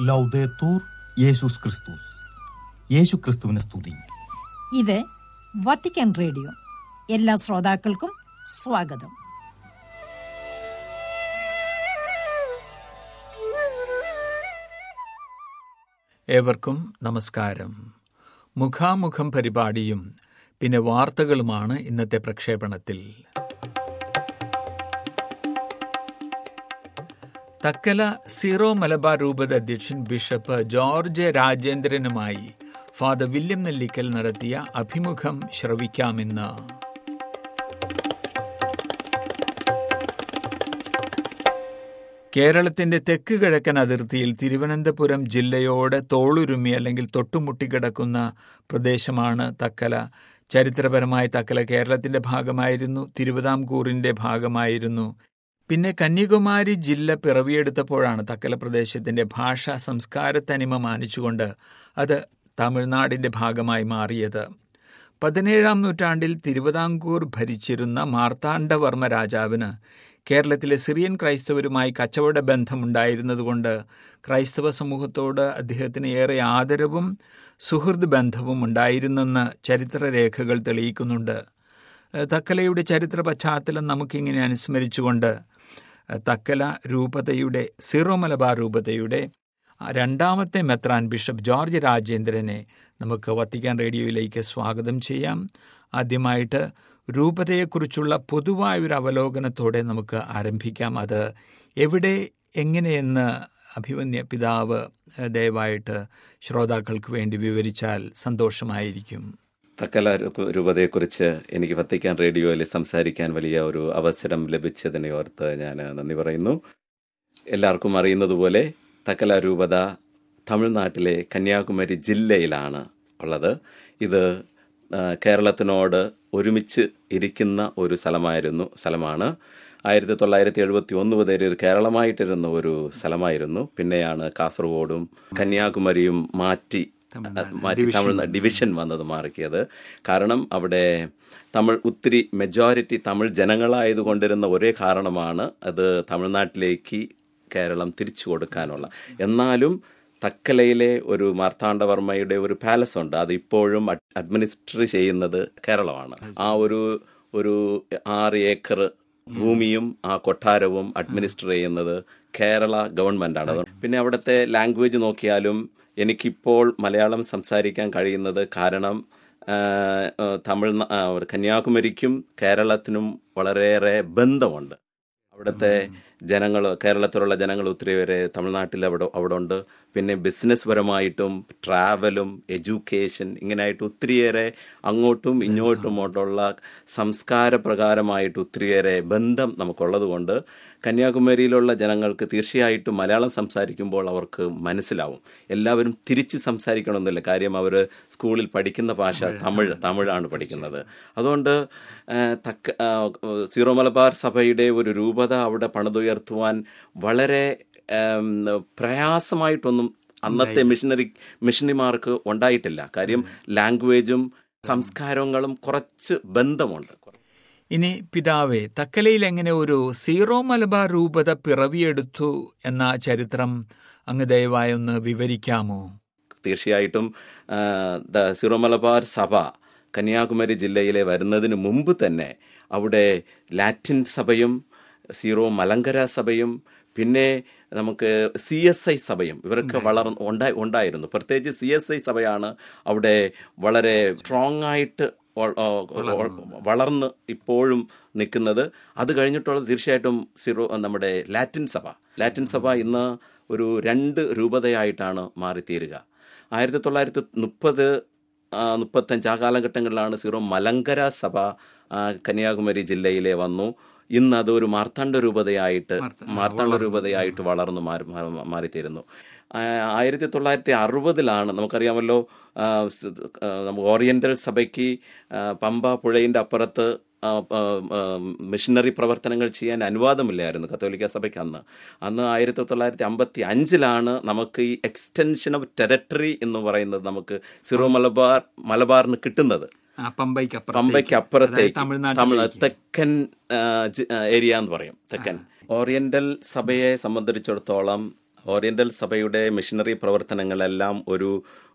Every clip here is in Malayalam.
ലൗദേത്തൂർ യേശുസ് ക്രിസ്തുസ് യേശു ക്രിസ്തുവിനെ സ്തുതി ഇത് വത്തിക്കാൻ റേഡിയോ എല്ലാ ശ്രോതാക്കൾക്കും സ്വാഗതം ഏവർക്കും നമസ്കാരം മുഖാമുഖം പരിപാടിയും പിന്നെ വാർത്തകളുമാണ് ഇന്നത്തെ പ്രക്ഷേപണത്തിൽ തക്കല സീറോ മലബാർ രൂപത അധ്യക്ഷൻ ബിഷപ്പ് ജോർജ് രാജേന്ദ്രനുമായി ഫാദർ വില്യം നെല്ലിക്കൽ നടത്തിയ അഭിമുഖം ശ്രവിക്കാമെന്ന് കേരളത്തിന്റെ തെക്ക് കിഴക്കൻ അതിർത്തിയിൽ തിരുവനന്തപുരം ജില്ലയോട് തോളുരുമ്മി അല്ലെങ്കിൽ തൊട്ടുമുട്ടിക്കിടക്കുന്ന പ്രദേശമാണ് തക്കല ചരിത്രപരമായി തക്കല കേരളത്തിന്റെ ഭാഗമായിരുന്നു തിരുവിതാംകൂറിന്റെ ഭാഗമായിരുന്നു പിന്നെ കന്യാകുമാരി ജില്ല പിറവിയെടുത്തപ്പോഴാണ് തക്കല പ്രദേശത്തിന്റെ ഭാഷ സംസ്കാര തനിമ മാനിച്ചുകൊണ്ട് അത് തമിഴ്നാടിന്റെ ഭാഗമായി മാറിയത് പതിനേഴാം നൂറ്റാണ്ടിൽ തിരുവിതാംകൂർ ഭരിച്ചിരുന്ന മാർത്താണ്ഡവർമ്മ രാജാവിന് കേരളത്തിലെ സിറിയൻ ക്രൈസ്തവരുമായി കച്ചവട ബന്ധമുണ്ടായിരുന്നതുകൊണ്ട് ക്രൈസ്തവ സമൂഹത്തോട് അദ്ദേഹത്തിന് ഏറെ ആദരവും സുഹൃദ് ബന്ധവും ഉണ്ടായിരുന്നെന്ന് ചരിത്രരേഖകൾ തെളിയിക്കുന്നുണ്ട് തക്കലയുടെ ചരിത്ര പശ്ചാത്തലം നമുക്കിങ്ങനെ അനുസ്മരിച്ചുകൊണ്ട് തക്കല രൂപതയുടെ സീറോ മലബാർ രൂപതയുടെ രണ്ടാമത്തെ മെത്രാൻ ബിഷപ്പ് ജോർജ് രാജേന്ദ്രനെ നമുക്ക് വത്തിക്കാൻ റേഡിയോയിലേക്ക് സ്വാഗതം ചെയ്യാം ആദ്യമായിട്ട് രൂപതയെക്കുറിച്ചുള്ള പൊതുവായൊരു അവലോകനത്തോടെ നമുക്ക് ആരംഭിക്കാം അത് എവിടെ എങ്ങനെയെന്ന് അഭിമന്യ പിതാവ് ദയവായിട്ട് ശ്രോതാക്കൾക്ക് വേണ്ടി വിവരിച്ചാൽ സന്തോഷമായിരിക്കും തക്കല രൂപതയെക്കുറിച്ച് എനിക്ക് വത്തിക്കാൻ റേഡിയോയിൽ സംസാരിക്കാൻ വലിയ ഒരു അവസരം ലഭിച്ചതിനെ ഓർത്ത് ഞാൻ നന്ദി പറയുന്നു എല്ലാവർക്കും അറിയുന്നതുപോലെ തക്കല രൂപത തമിഴ്നാട്ടിലെ കന്യാകുമാരി ജില്ലയിലാണ് ഉള്ളത് ഇത് കേരളത്തിനോട് ഒരുമിച്ച് ഇരിക്കുന്ന ഒരു സ്ഥലമായിരുന്നു സ്ഥലമാണ് ആയിരത്തി തൊള്ളായിരത്തി എഴുപത്തി ഒന്ന് മുതൽ ഒരു കേരളമായിട്ടിരുന്ന ഒരു സ്ഥലമായിരുന്നു പിന്നെയാണ് കാസർഗോഡും കന്യാകുമാരിയും മാറ്റി മാറ്റി തമിഴ് ഡിവിഷൻ വന്നത് മാറിക്കിയത് കാരണം അവിടെ തമിഴ് ഒത്തിരി മെജോറിറ്റി തമിഴ് ജനങ്ങളായത് കൊണ്ടിരുന്ന ഒരേ കാരണമാണ് അത് തമിഴ്നാട്ടിലേക്ക് കേരളം തിരിച്ചു കൊടുക്കാനുള്ള എന്നാലും തക്കലയിലെ ഒരു മാർത്താണ്ഡവർമ്മയുടെ ഒരു പാലസ് ഉണ്ട് അത് ഇപ്പോഴും അഡ്മിനിസ്റ്റർ ചെയ്യുന്നത് കേരളമാണ് ആ ഒരു ഒരു ആറ് ഏക്കർ ഭൂമിയും ആ കൊട്ടാരവും അഡ്മിനിസ്റ്റർ ചെയ്യുന്നത് കേരള ഗവൺമെന്റ് ആണ് പിന്നെ അവിടുത്തെ ലാംഗ്വേജ് നോക്കിയാലും എനിക്കിപ്പോൾ മലയാളം സംസാരിക്കാൻ കഴിയുന്നത് കാരണം തമിഴ് കന്യാകുമാരിക്കും കേരളത്തിനും വളരെയേറെ ബന്ധമുണ്ട് അവിടുത്തെ ജനങ്ങൾ കേരളത്തിലുള്ള ജനങ്ങൾ ഒത്തിരി പേര് തമിഴ്നാട്ടിൽ അവിടെ അവിടെ ഉണ്ട് പിന്നെ ബിസിനസ് പരമായിട്ടും ട്രാവലും എഡ്യൂക്കേഷൻ ഇങ്ങനെയായിട്ട് ഒത്തിരിയേറെ അങ്ങോട്ടും ഇങ്ങോട്ടുമോട്ടുള്ള സംസ്കാര പ്രകാരമായിട്ട് ഒത്തിരിയേറെ ബന്ധം നമുക്കുള്ളത് കൊണ്ട് കന്യാകുമാരിയിലുള്ള ജനങ്ങൾക്ക് തീർച്ചയായിട്ടും മലയാളം സംസാരിക്കുമ്പോൾ അവർക്ക് മനസ്സിലാവും എല്ലാവരും തിരിച്ച് സംസാരിക്കണമെന്നില്ല കാര്യം അവർ സ്കൂളിൽ പഠിക്കുന്ന ഭാഷ തമിഴ് തമിഴാണ് പഠിക്കുന്നത് അതുകൊണ്ട് തക്ക സീറോ മലബാർ സഭയുടെ ഒരു രൂപത അവിടെ പണിതുയർത്തുവാൻ വളരെ പ്രയാസമായിട്ടൊന്നും അന്നത്തെ മിഷനറി മിഷണറിമാർക്ക് ഉണ്ടായിട്ടില്ല കാര്യം ലാംഗ്വേജും സംസ്കാരങ്ങളും കുറച്ച് ബന്ധമുണ്ട് ഇനി പിതാവേ തക്കലയിൽ എങ്ങനെ ഒരു സീറോ മലബാർ രൂപത പിറവിയെടുത്തു എന്ന ചരിത്രം അങ്ങ് ദയവായി ഒന്ന് വിവരിക്കാമോ തീർച്ചയായിട്ടും ദ സീറോ മലബാർ സഭ കന്യാകുമാരി ജില്ലയിലെ വരുന്നതിന് മുമ്പ് തന്നെ അവിടെ ലാറ്റിൻ സഭയും സീറോ മലങ്കര സഭയും പിന്നെ നമുക്ക് സി എസ് ഐ സഭയും ഇവരൊക്കെ വളർ ഉണ്ടായി ഉണ്ടായിരുന്നു പ്രത്യേകിച്ച് സി എസ് ഐ സഭയാണ് അവിടെ വളരെ സ്ട്രോങ് ആയിട്ട് വളർന്ന് ഇപ്പോഴും നിൽക്കുന്നത് അത് കഴിഞ്ഞിട്ടുള്ളത് തീർച്ചയായിട്ടും സീറോ നമ്മുടെ ലാറ്റിൻ സഭ ലാറ്റിൻ സഭ ഇന്ന് ഒരു രണ്ട് രൂപതയായിട്ടാണ് മാറിത്തീരുക ആയിരത്തി തൊള്ളായിരത്തി മുപ്പത് മുപ്പത്തഞ്ച് ആ കാലഘട്ടങ്ങളിലാണ് സീറോ മലങ്കര സഭ കന്യാകുമാരി ജില്ലയിലെ വന്നു ഇന്ന് അത് ഒരു മാർത്താണ്ഡ രൂപതയായിട്ട് മാർത്താണ്ഡ രൂപതയായിട്ട് വളർന്നു മാറി മാറിത്തീരുന്നു ആയിരത്തി തൊള്ളായിരത്തി അറുപതിലാണ് നമുക്കറിയാമല്ലോ നമുക്ക് ഓറിയന്റൽ സഭയ്ക്ക് പമ്പ പുഴയിൻ്റെ അപ്പുറത്ത് മിഷനറി പ്രവർത്തനങ്ങൾ ചെയ്യാൻ അനുവാദമില്ലായിരുന്നു കത്തോലിക്ക സഭയ്ക്ക് അന്ന് അന്ന് ആയിരത്തി തൊള്ളായിരത്തി അമ്പത്തി അഞ്ചിലാണ് നമുക്ക് ഈ എക്സ്റ്റൻഷൻ ഓഫ് ടെറിട്ടറി എന്ന് പറയുന്നത് നമുക്ക് സിറോ മലബാർ മലബാറിന് കിട്ടുന്നത് ആ, പമ്പയ്ക്ക് അപ്പുറത്തേക്ക്. പമ്പയ്ക്ക് അപ്പുറത്തേക്ക് അതായത് തമിഴ്നാട്ടിലേക്ക്. തമിഴ് തെക്കൻ ആ, ജി- ആ, ഏരിയ എന്ന് പറയും തെക്കൻ ഓറിയന്റൽ സഭയെ സംബന്ധിച്ചിടത്തോളം ഓറിയന്റൽ സഭയുടെ മിഷനറി പ്രവർത്തനങ്ങളെല്ലാം ഒരു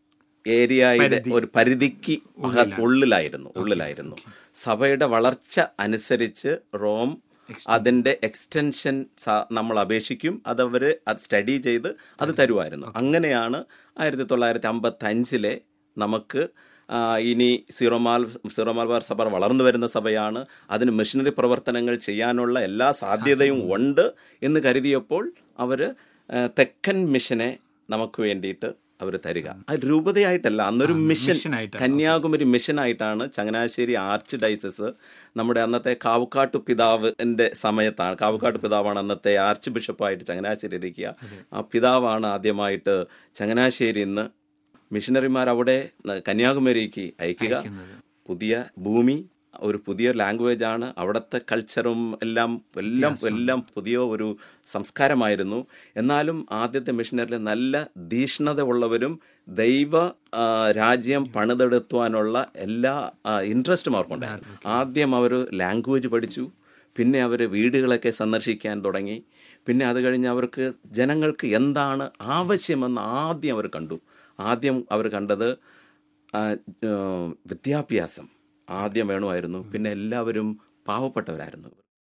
ഏരിയയുടെ ഒരു പരിധിക്ക് അക- ഉള്ളിലായിരുന്നു ഉള്ളിലായിരുന്നു സഭയുടെ വളർച്ച അനുസരിച്ച് റോം അതിന്റെ എക്സ്റ്റൻഷൻ സ- നമ്മൾ അപേക്ഷിക്കും അത് അവര് അത് സ്റ്റഡി ചെയ്ത് അത് തരുമായിരുന്നു അങ്ങനെയാണ് ആയിരത്തി തൊള്ളായിരത്തി അമ്പത്തി അഞ്ചിലെ നമുക്ക് ആ, ഇനി സീറോമാൽ സീറോമാൽബാർ സഭ വളർന്നു വരുന്ന സഭയാണ് അതിന് മിഷനറി പ്രവർത്തനങ്ങൾ ചെയ്യാനുള്ള എല്ലാ സാധ്യതയും ഉണ്ട് എന്ന് കരുതിയപ്പോൾ അവർ തെക്കൻ മിഷനെ നമുക്ക് വേണ്ടിയിട്ട് അവർ തരിക അത് രൂപതയായിട്ടല്ല അന്നൊരു മിഷൻ മിഷനായിട്ടാണ്. കന്യാകുമരി മിഷനായിട്ടാണ് ചങ്ങനാശ്ശേരി ആർച്ച് ഡൈസസ് നമ്മുടെ അന്നത്തെ കാവുക്കാട്ടു പിതാവിന്റെ സമയത്താണ് കാവുക്കാട്ടു പിതാവാണ് അന്നത്തെ ആർച്ച് ബിഷപ്പായിട്ട് ചങ്ങനാശ്ശേരി ഇരിക്കുക ആ പിതാവാണ് ആദ്യമായിട്ട് ചങ്ങനാശ്ശേരിയിൽ നിന്ന് മിഷനറിമാർ അവിടെ കന്യാകുമരിക്ക് അയക്കുക പുതിയ ഭൂമി ഒരു പുതിയ ലാംഗ്വേജ് ആണ് അവിടുത്തെ കൾച്ചറും എല്ലാം എല്ലാം എല്ലാം പുതിയ ഒരു സംസ്കാരമായിരുന്നു എന്നാലും ആദ്യത്തെ മിഷനറിൽ നല്ല തീഷ്ണത ഉള്ളവരും ദൈവ ആ, രാജ്യം പണിതെടുത്തുവാനുള്ള എല്ലാ ഇൻട്രസ്റ്റും അവർക്കുണ്ടായിരുന്നു ആദ്യം അവർ ലാംഗ്വേജ് പഠിച്ചു പിന്നെ അവർ വീടുകളൊക്കെ സന്ദർശിക്കാൻ തുടങ്ങി പിന്നെ അത് കഴിഞ്ഞ് അവർക്ക് ജനങ്ങൾക്ക് എന്താണ് ആവശ്യമെന്ന് ആദ്യം അവർ കണ്ടു ആദ്യം അവർ കണ്ടത് ആ, ആ, വിദ്യാഭ്യാസം ആദ്യം വേണമായിരുന്നു പിന്നെ എല്ലാവരും പാവപ്പെട്ടവരായിരുന്നു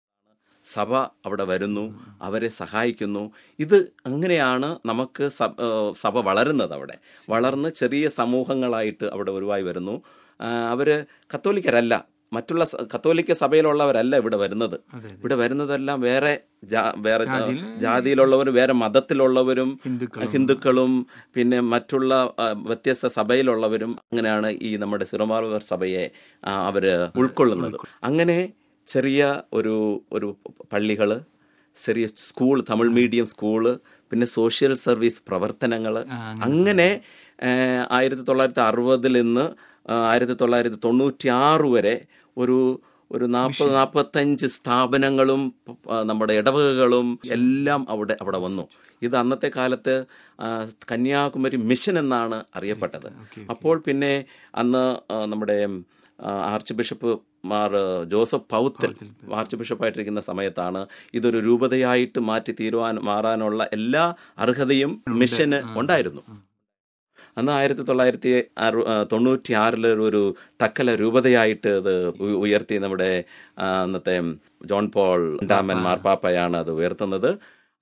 സഭ അവിടെ വരുന്നു അവരെ സഹായിക്കുന്നു ഇത് അങ്ങനെയാണ് നമുക്ക് സഭ ആ, സഭ വളരുന്നത് അവിടെ വളർന്ന് ചെറിയ സമൂഹങ്ങളായിട്ട് അവിടെ ഉരുവായി വരുന്നു ആ, അവര് കത്തോലിക്കരല്ല മറ്റുള്ള സ- കത്തോലിക്ക സഭയിലുള്ളവരല്ല ഇവിടെ വരുന്നത് ഇവിടെ വരുന്നതെല്ലാം വേറെ ജാ- വേറെ ജാതിയിലുള്ളവരും വേറെ മതത്തിലുള്ളവരും ഹിന്ദുക്കളും പിന്നെ മറ്റുള്ള ആ, വ്യത്യസ്ത സഭയിലുള്ളവരും അങ്ങനെയാണ് ഈ നമ്മുടെ സിറമാർവർ സഭയെ ആ, അവര് ഉൾക്കൊള്ളുന്നത് അങ്ങനെ ചെറിയ ഒരു ഒരു പള്ളികള് ചെറിയ സ്കൂൾ തമിഴ് മീഡിയം സ്കൂള് പിന്നെ സോഷ്യൽ സർവീസ് പ്രവർത്തനങ്ങൾ അങ്ങനെ ഏഹ്, ആയിരത്തി തൊള്ളായിരത്തി അറുപതിൽ നിന്ന് ആ, ആയിരത്തി തൊള്ളായിരത്തി തൊണ്ണൂറ്റി ആറ് വരെ ഒരു ഒരു നാൽപ്പത് നാൽപ്പത്തഞ്ച് സ്ഥാപനങ്ങളും ആ, നമ്മുടെ ഇടവകകളും എല്ലാം അവിടെ അവിടെ വന്നു ഇത് അന്നത്തെ കാലത്ത് ആ, കന്യാകുമരി മിഷൻ എന്നാണ് അറിയപ്പെട്ടത് അപ്പോൾ പിന്നെ അന്ന് ആ, നമ്മുടെ ആ, archbishop Mar Joseph Powathil ആർച്ച് ബിഷപ്പായിട്ടിരിക്കുന്ന സമയത്താണ് ഇതൊരു രൂപതയായിട്ട് മാറ്റി തീരുവാൻ മാറാനുള്ള എല്ലാ അർഹതയും മിഷന് ഉണ്ടായിരുന്നു അന്ന് ആയിരത്തി തൊള്ളായിരത്തി അറു തൊണ്ണൂറ്റി ആറില് ഒരു തക്കല രൂപതയായിട്ട് ഇത് ഉ- ഉയർത്തി നമ്മുടെ ആ, അന്നത്തെ ജോൺ പോൾ രണ്ടാമൻ മാർപ്പാപ്പയാണ് അത് ഉയർത്തുന്നത്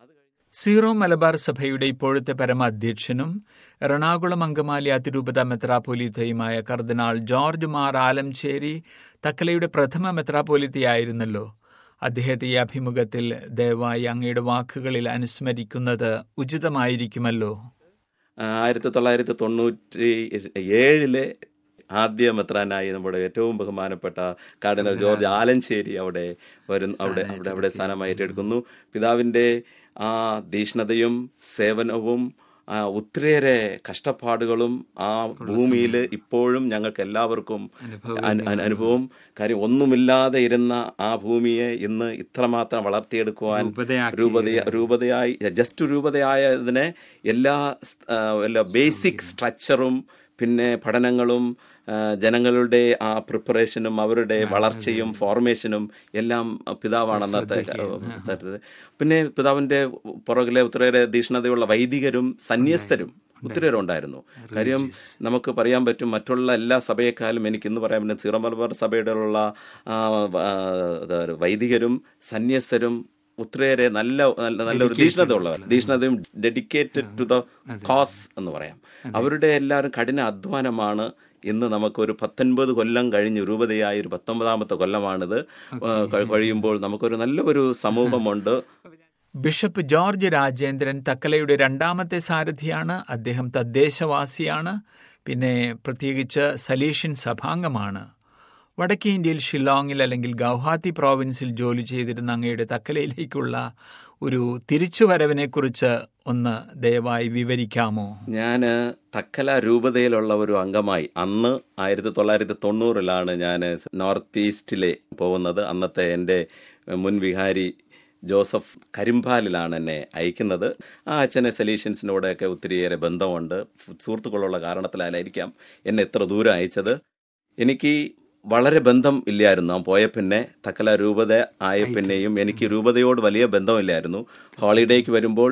സീറോ മലബാർ സഭയുടെ ഇപ്പോഴത്തെ പരമാധ്യക്ഷനും എറണാകുളം അങ്കമാലി അതിരൂപത മെത്രാപോലിത്തയുമായ കർദിനാൾ ജോർജ് മാർ ആലംചേരി തക്കലയുടെ പ്രഥമ മെത്രാപോലിത്തയായിരുന്നല്ലോ അദ്ദേഹത്തെ ഈ അഭിമുഖത്തിൽ ദയവായി അങ്ങയുടെ വാക്കുകളിൽ അനുസ്മരിക്കുന്നത് ഉചിതമായിരിക്കുമല്ലോ ആ, ആയിരത്തി തൊള്ളായിരത്തി തൊണ്ണൂറ്റി ഏഴിലെ ആദ്യ മെത്രാനായി നമ്മുടെ ഏറ്റവും ബഹുമാനപ്പെട്ട കാർഡിനൽ ജോർജ് ആലഞ്ചേരി അവിടെ വരുന്നു അവിടെ അവിടെ അവിടെ സ്ഥാനമായി ഏറ്റെടുക്കുന്നു പിതാവിന്റെ ആ തീഷ്ണതയും സേവനവും ആ, ഒത്തിരിയേറെ കഷ്ടപ്പാടുകളും ആ ഭൂമിയിൽ ഇപ്പോഴും ഞങ്ങൾക്ക് എല്ലാവർക്കും അനു- അനു- അനുഭവം കാര്യം ഒന്നുമില്ലാതെ ഇരുന്ന ആ ഭൂമിയെ ഇന്ന് ഇത്രമാത്രം വളർത്തിയെടുക്കുവാൻ രൂപതയാക്കി. രൂപതയ രൂപതയായി ജസ്റ്റ് രൂപതയായതിനെ എല്ലാ സ്- ആ, എല്ലാ ബേസിക് സ്ട്രക്ചറും പിന്നെ പഠനങ്ങളും ആ, ജനങ്ങളുടെ ആ പ്രിപ്പറേഷനും അവരുടെ വളർച്ചയും ഫോർമേഷനും എല്ലാം പിതാവാണ് അന്നത്തെ സ്ഥലത്ത് പിന്നെ പിതാവിന്റെ പുറകിലെ ഒത്തിരിയേറെ തീഷ്ണതയുള്ള വൈദികരും സന്യസ്തരും ഒത്തിരിയേറെ ഉണ്ടായിരുന്നു കാര്യം നമുക്ക് പറയാൻ പറ്റും മറ്റുള്ള എല്ലാ സഭയെക്കാളും എനിക്ക് ഇന്ന് പറയാൻ പറ്റും സീറോ മലബാർ സഭയുടെ ഉള്ള ആ, ആ, ഇത് വൈദികരും സന്യസ്തരും ഒത്തിരിയേറെ നല്ല നല്ല നല്ലൊരു തീഷ്ണത ഉള്ളവർ തീഷ്ണതയും ഡെഡിക്കേറ്റഡ് ടു ദ കോസ് എന്ന് പറയാം അവരുടെ എല്ലാവരും കഠിന അധ്വാനമാണ് ഇന്ന് നമുക്കൊരു പത്തൊൻപത് കൊല്ലം കഴിഞ്ഞ് രൂപതയായ ഒരു പത്തൊമ്പതാമത്തെ കൊല്ലമാണിത് ആ, കഴി- കഴിയുമ്പോൾ നമുക്കൊരു നല്ലൊരു സമൂഹമുണ്ട് ബിഷപ്പ് ജോർജ് രാജേന്ദ്രൻ തക്കലയുടെ രണ്ടാമത്തെ സാരഥിയാണ് അദ്ദേഹം തദ്ദേശവാസിയാണ് പിന്നെ പ്രത്യേകിച്ച് സലീഷ്യൻ സഭാംഗമാണ് വടക്കേ ഇന്ത്യയിൽ ഷില്ലോങ്ങിൽ അല്ലെങ്കിൽ ഗൗഹാത്തി പ്രോവിൻസിൽ ജോലി ചെയ്തിരുന്ന അങ്ങയുടെ തക്കലയിലേക്കുള്ള ഒരു തിരിച്ചുവരവിനെക്കുറിച്ച് ഒന്ന് ദയവായി വിവരിക്കാമോ ഞാൻ തക്കല രൂപതയിലുള്ള ഒരു അംഗമായി അന്ന് ആയിരത്തി തൊള്ളായിരത്തി തൊണ്ണൂറിലാണ് ഞാൻ നോർത്ത് ഈസ്റ്റിലെ പോകുന്നത് അന്നത്തെ എൻ്റെ മുൻ വിഹാരി ജോസഫ് കരിമ്പാലിലാണ് എന്നെ അയക്കുന്നത് ആ അച്ഛനെ സൊല്യൂഷൻസിനോടൊക്കെ ഒത്തിരിയേറെ ബന്ധമുണ്ട് സുഹൃത്തുക്കളുള്ള കാരണത്തിലായിരിക്കാം എന്നെ എത്ര ദൂരം അയച്ചത് എനിക്ക് വളരെ ബന്ധം ഇല്ലായിരുന്നു ഞാൻ പോയ പിന്നെ തക്കല രൂപത ആയ പിന്നെയും എനിക്ക് രൂപതയോട് വലിയ ബന്ധമില്ലായിരുന്നു ഹോളിഡേക്ക് വരുമ്പോൾ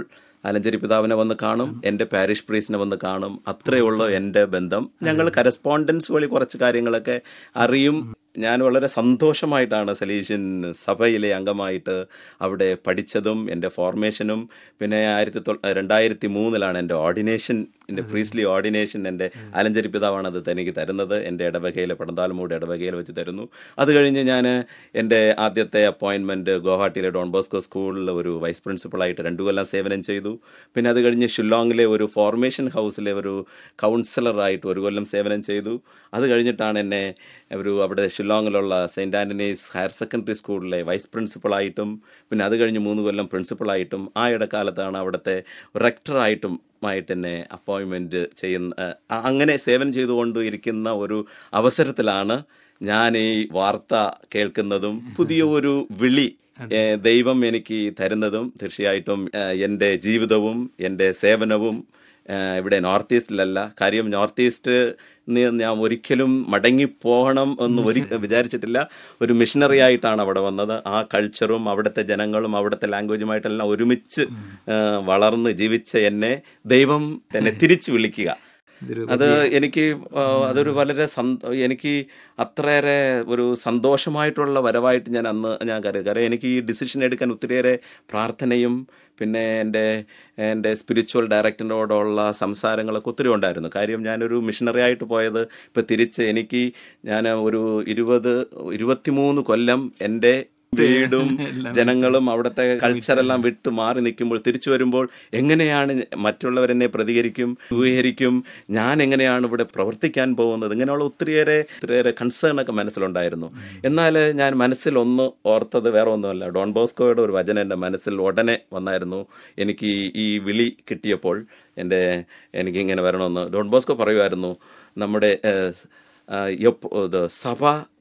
ആലഞ്ചേരി പിതാവിനെ വന്ന് കാണും എന്റെ പാരിഷ് പ്രീസിനെ വന്ന് കാണും അത്രയേ ഉള്ളൂ എന്റെ ബന്ധം ഞങ്ങൾ കറസ്പോണ്ടൻസ് വഴി കുറച്ച് കാര്യങ്ങളൊക്കെ അറിയും ഞാൻ വളരെ സന്തോഷമായിട്ടാണ് സലീഷ്യൻ സഭയിലെ അംഗമായിട്ട് അവിടെ പഠിച്ചതും എൻ്റെ ഫോർമേഷനും പിന്നെ ആയിരത്തി തൊ രണ്ടായിരത്തി മൂന്നിലാണ് എൻ്റെ ഓർഡിനേഷൻ എൻ്റെ പ്രീസ്ലി ഓർഡിനേഷൻ എൻ്റെ ആലഞ്ചേരി പിതാവാണ് അത് എനിക്ക് തരുന്നത് എൻ്റെ ഇടവകയിലെ പടന്താൽമൂട് ഇടവകയിൽ വെച്ച് തരുന്നു അത് കഴിഞ്ഞ് ഞാൻ എൻ്റെ ആദ്യത്തെ അപ്പോയിൻമെൻറ്റ് ഗുവാഹട്ടിയിലെ ഡോൺ ബോസ്കോ സ്കൂളിൽ ഒരു വൈസ് പ്രിൻസിപ്പളായിട്ട് രണ്ടു കൊല്ലം സേവനം ചെയ്തു പിന്നെ അത് കഴിഞ്ഞ് ഷില്ലോങ്ങിലെ ഒരു ഫോർമേഷൻ ഹൗസിലെ ഒരു കൗൺസിലറായിട്ട് ഒരു കൊല്ലം സേവനം ചെയ്തു അത് കഴിഞ്ഞിട്ടാണ് എന്നെ ഒരു അവിടെ ഷില്ലോങ്ങിലുള്ള സെയിൻറ്റ് ആൻ്റണീസ് ഹയർ സെക്കൻഡറി സ്കൂളിലെ വൈസ് പ്രിൻസിപ്പളായിട്ടും പിന്നെ അത് കഴിഞ്ഞ് മൂന്ന് കൊല്ലം പ്രിൻസിപ്പളായിട്ടും ആ ഇടക്കാലത്താണ് അവിടുത്തെ റെക്ടറായിട്ടും ആയിട്ട് എന്നെ അപ്പോയിൻമെൻറ്റ് ചെയ്യുന്ന അ- അങ്ങനെ സേവനം ചെയ്തുകൊണ്ട് ഇരിക്കുന്ന ഒരു അവസരത്തിലാണ് ഞാൻ ഈ വാർത്ത കേൾക്കുന്നതും പുതിയ ഒരു വിളി ഏ, ദൈവം എനിക്ക് തരുന്നതും തീർച്ചയായിട്ടും ഏ, എൻ്റെ ജീവിതവും എൻ്റെ സേവനവും ഏ, ഇവിടെ നോർത്ത് ഈസ്റ്റിലല്ല കാര്യം നോർത്ത് ഈസ്റ്റ് ന്ന് ഞാൻ ഒരിക്കലും മടങ്ങിപ്പോകണം എന്ന് ഒരു വിചാരിച്ചിട്ടില്ല ഒരു മിഷണറി ആയിട്ടാണ് അവിടെ വന്നത് ആ കൾച്ചറും അവിടുത്തെ ജനങ്ങളും അവിടുത്തെ ലാംഗ്വേജുമായിട്ടെല്ലാം ഒരുമിച്ച് ഏ, വളർന്ന് ജീവിച്ച എന്നെ ദൈവം എന്നെ തിരിച്ചു വിളിക്കുക അത് എനിക്ക് ആ, അതൊരു വളരെ സന്ത- എനിക്ക് അത്രയേറെ ഒരു സന്തോഷമായിട്ടുള്ള വരവായിട്ട് ഞാൻ അന്ന് ഞാൻ കരുതി കാരണം എനിക്ക് ഈ ഡിസിഷൻ എടുക്കാൻ ഒത്തിരിയേറെ പ്രാർത്ഥനയും പിന്നെ എൻ്റെ എൻ്റെ സ്പിരിച്വൽ ഡയറക്ടറിനോടുള്ള സംസാരങ്ങളൊക്കെ ഒത്തിരി ഉണ്ടായിരുന്നു കാര്യം ഞാനൊരു മിഷണറി ആയിട്ട് പോയത് ഇപ്പം തിരിച്ച് എനിക്ക് ഞാൻ ഒരു ഇരുപത് ഇരുപത്തിമൂന്ന് കൊല്ലം എൻ്റെ വീടും ജനങ്ങളും അവിടുത്തെ കൾച്ചറെല്ലാം വിട്ട് മാറി നിൽക്കുമ്പോൾ തിരിച്ചു വരുമ്പോൾ എങ്ങനെയാണ് മറ്റുള്ളവരെന്നെ പ്രതികരിക്കും സ്വീകരിക്കും ഞാൻ എങ്ങനെയാണ് ഇവിടെ പ്രവർത്തിക്കാൻ പോകുന്നത് ഇങ്ങനെയുള്ള ഒത്തിരിയേറെ ഒത്തിരിയേറെ കൺസേൺ ഒക്കെ മനസ്സിലുണ്ടായിരുന്നു എന്നാൽ ഞാൻ മനസ്സിൽ ഒന്ന് ഓർത്തത് വേറെ ഒന്നുമല്ല ഡോൺ ബോസ്കോയുടെ ഒരു വചനം എൻ്റെ മനസ്സിൽ ഉടനെ വന്നായിരുന്നു എനിക്ക് ഈ- ഈ വിളി കിട്ടിയപ്പോൾ എൻ്റെ എനിക്കിങ്ങനെ വരണമെന്ന് ഡോൺ ബോസ്കോ പറയുമായിരുന്നു നമ്മുടെ ഏഹ്, ആ, എപ്പ- ഇത് സഭ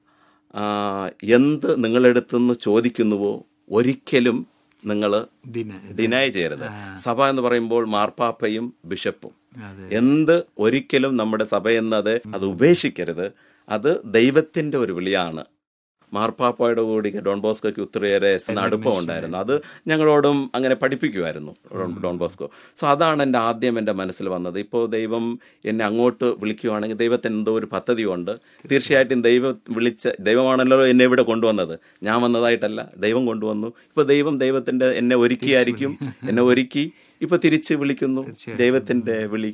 ആ, എന്ത് നിങ്ങളെടുത്തുനിന്ന് ചോദിക്കുന്നുവോ ഒരിക്കലും നിങ്ങൾ ഡിനൈ ചെയ്യരുത് സഭ എന്ന് പറയുമ്പോൾ മാർപ്പാപ്പയും ബിഷപ്പും എന്ത് ഒരിക്കലും നമ്മുടെ സഭ എന്നത് അത് ഉപേക്ഷിക്കരുത് അത് ദൈവത്തിന്റെ ഒരു വിളിയാണ് മാർപ്പാപ്പയുടെ കൂടി ഡോൺ ബോസ്കോയ്ക്ക് ഒത്തിരിയേറെ അടുപ്പം ഉണ്ടായിരുന്നു അത് ഞങ്ങളോടും അങ്ങനെ പഠിപ്പിക്കുമായിരുന്നു ഡോൺ- ഡോൺ ബോസ്കോ സോ അതാണ് എൻ്റെ ആദ്യം എൻ്റെ മനസ്സിൽ വന്നത് ഇപ്പോൾ ദൈവം എന്നെ അങ്ങോട്ട് വിളിക്കുവാണെങ്കിൽ ദൈവത്തിന് എന്തോ ഒരു പദ്ധതിയുണ്ട് തീർച്ചയായിട്ടും ദൈവം വിളിച്ച ദൈവമാണല്ലോ എന്നെ ഇവിടെ കൊണ്ടുവന്നത് ഞാൻ വന്നതായിട്ടല്ല ദൈവം കൊണ്ടുവന്നു ഇപ്പോൾ ദൈവം ദൈവത്തിൻ്റെ എന്നെ ഒരുക്കിയായിരിക്കും എന്നെ ഒരുക്കി ഇപ്പോൾ തിരിച്ച് വിളിക്കുന്നു ദൈവത്തിൻ്റെ വിളി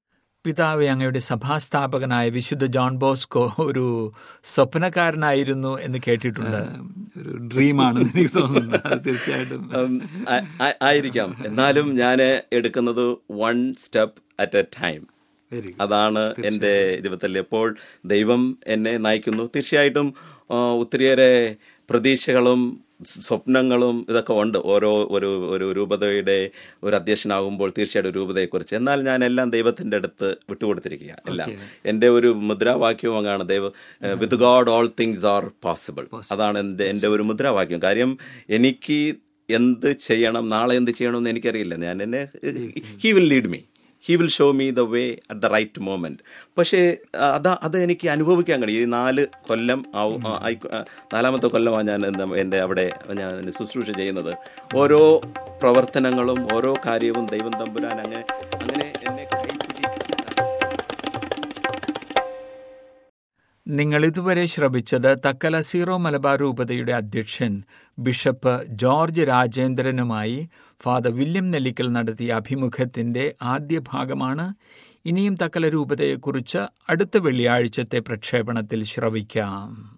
പിതാവെ അങ്ങയുടെ സഭാസ്ഥാപകനായ വിശുദ്ധ ജോൺ ബോസ്കോ ഒരു സ്വപ്നക്കാരനായിരുന്നു എന്ന് കേട്ടിട്ടുണ്ട് ഒരു ഡ്രീമാണെന്ന് എനിക്ക് തോന്നുന്നു അത് തീർച്ചയായിട്ടും ഉം, ആ- ആ- ആയിരിക്കാം എന്നാലും ഞാൻ എടുക്കുന്നത് one step at a time very അതാണ് എൻ്റെ ജീവിതത്തിൽ എപ്പോൾ ദൈവം എന്നെ നയിക്കുന്നു തീർച്ചയായിട്ടും ആ, ഒത്തിരിയേറെ പ്രതീക്ഷകളും സ് സ്വപ്നങ്ങളും ഇതൊക്കെ ഉണ്ട് ഓരോ ഒരു ഒരു രൂപതയുടെ ഒരു അധ്യക്ഷനാകുമ്പോൾ തീർച്ചയായിട്ടും രൂപതയെക്കുറിച്ച് എന്നാൽ ഞാൻ എല്ലാം ദൈവത്തിൻ്റെ അടുത്ത് വിട്ടുകൊടുത്തിരിക്കുക എല്ലാം എൻ്റെ ഒരു മുദ്രാവാക്യവും അങ്ങാണ് ദൈവ with God all things are possible അതാണ് എൻ്റെ എൻ്റെ ഒരു മുദ്രാവാക്യം കാര്യം എനിക്ക് എന്ത് ചെയ്യണം നാളെ എന്ത് ചെയ്യണമെന്ന് എനിക്കറിയില്ല ഞാൻ എന്നെ he will lead me he will show me the way at the right moment പക്ഷേ അത് അത് എനിക്ക് അനുഭവിക്കാൻ കഴിയും ഈ നാല് കൊല്ലം ആവും ആ, ആയി- ആ, നാലാമത്തെ കൊല്ലമാണ് ഞാൻ എന്താ എൻ്റെ അവിടെ ഞാൻ ശുശ്രൂഷ ചെയ്യുന്നത് ഓരോ പ്രവർത്തനങ്ങളും ഓരോ കാര്യവും ദൈവം തമ്പുരാൻ അങ്ങനെ അങ്ങനെ എന്നെ കൈപിടിച്ച് നിങ്ങൾ ഇതുവരെ ശ്രവിച്ചത് തക്കല സീറോ മലബാർ രൂപതയുടെ അധ്യക്ഷൻ ബിഷപ്പ് ജോർജ് രാജേന്ദ്രനുമായി ഫാദർ വില്യം നെല്ലിക്കൽ നടത്തിയ അഭിമുഖത്തിന്റെ ആദ്യ ഭാഗമാണ് ഇനിയും തക്കല രൂപതയെക്കുറിച്ച് അടുത്ത വെള്ളിയാഴ്ചത്തെ പ്രക്ഷേപണത്തിൽ ശ്രവിക്കാം